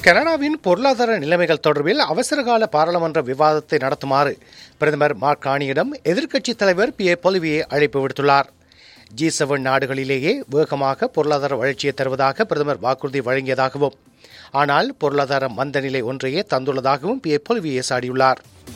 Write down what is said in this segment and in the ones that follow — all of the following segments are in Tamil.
கனடாவின் பொருளாதார நிலைமைகள் தொடர்பில் அவசரகால பாராளுமன்ற விவாதத்தை நடத்துமாறு பிரதமர் மார்க் காணியிடம் எதிர்க்கட்சித் தலைவர் பி ஏ பொலிவியே அழைப்பு விடுத்துள்ளார் ஜி செவன் நாடுகளிலேயே வேகமாக பொருளாதார வளர்ச்சியை தருவதாக பிரதமர் வாக்குறுதி வழங்கியதாகவும் ஆனால் பொருளாதார மந்த நிலை ஒன்றையே தந்துள்ளதாகவும் பி ஏ பொலிவியே சாடியுள்ளார்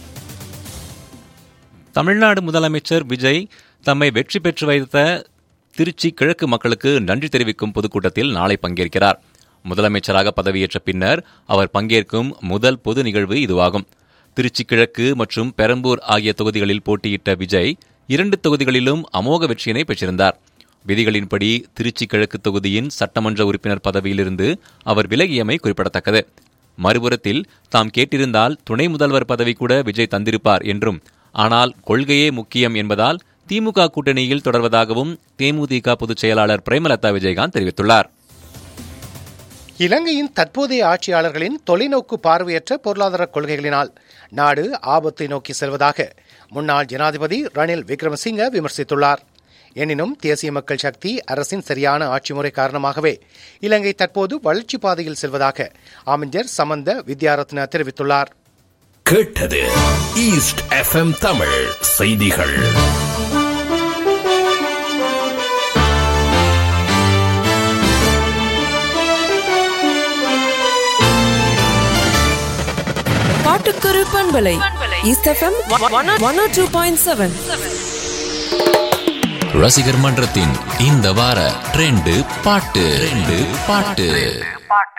தமிழ்நாடு முதலமைச்சர் விஜய் தம்மை வெற்றி பெற்று வைத்த திருச்சி கிழக்கு மக்களுக்கு நன்றி தெரிவிக்கும் பொதுக்கூட்டத்தில் நாளை பங்கேற்கிறார் முதலமைச்சராக பதவியேற்ற பின்னர் அவர் பங்கேற்கும் முதல் பொது நிகழ்வு இதுவாகும் திருச்சி கிழக்கு மற்றும் பெரம்பூர் ஆகிய தொகுதிகளில் போட்டியிட்ட விஜய் இரண்டு தொகுதிகளிலும் அமோக வெற்றியினை பெற்றிருந்தார் விதிகளின்படி திருச்சி கிழக்கு தொகுதியின் சட்டமன்ற உறுப்பினர் பதவியிலிருந்து அவர் விலகியமை குறிப்பிடத்தக்கது மறுபுறத்தில் தாம் கேட்டிருந்தால் துணை முதல்வர் பதவி கூட விஜய் தந்திருப்பார் என்றும் ஆனால் கொள்கையே முக்கியம் என்பதால் திமுக கூட்டணியில் தொடர்வதாகவும் தேமுதிக பொதுச் செயலாளர் பிரேமலதா விஜயகாந்த் தெரிவித்துள்ளார் இலங்கையின் தற்போதைய ஆட்சியாளர்களின் தொலைநோக்கு பார்வையற்ற பொருளாதார கொள்கைகளினால் நாடு ஆபத்தை நோக்கி செல்வதாக முன்னாள் ஜனாதிபதி ரணில் விக்ரமசிங்க விமர்சித்துள்ளார் எனினும் தேசிய மக்கள் சக்தி அரசின் சரியான ஆட்சி முறை காரணமாகவே இலங்கை தற்போது வளர்ச்சி பாதையில் செல்வதாக அமைச்சர் சமந்த வித்யாரத்ன தெரிவித்துள்ளார் கேட்டது ஈஸ்ட் எஃப்எம் தமிழ் செய்திகள் பாட்டுக்குரு பண்பலை East FM one two point seven ரசிகர் மன்றத்தின் இந்த வார ட்ரெண்டு பாட்டு ட்ரெண்டு பாட்டு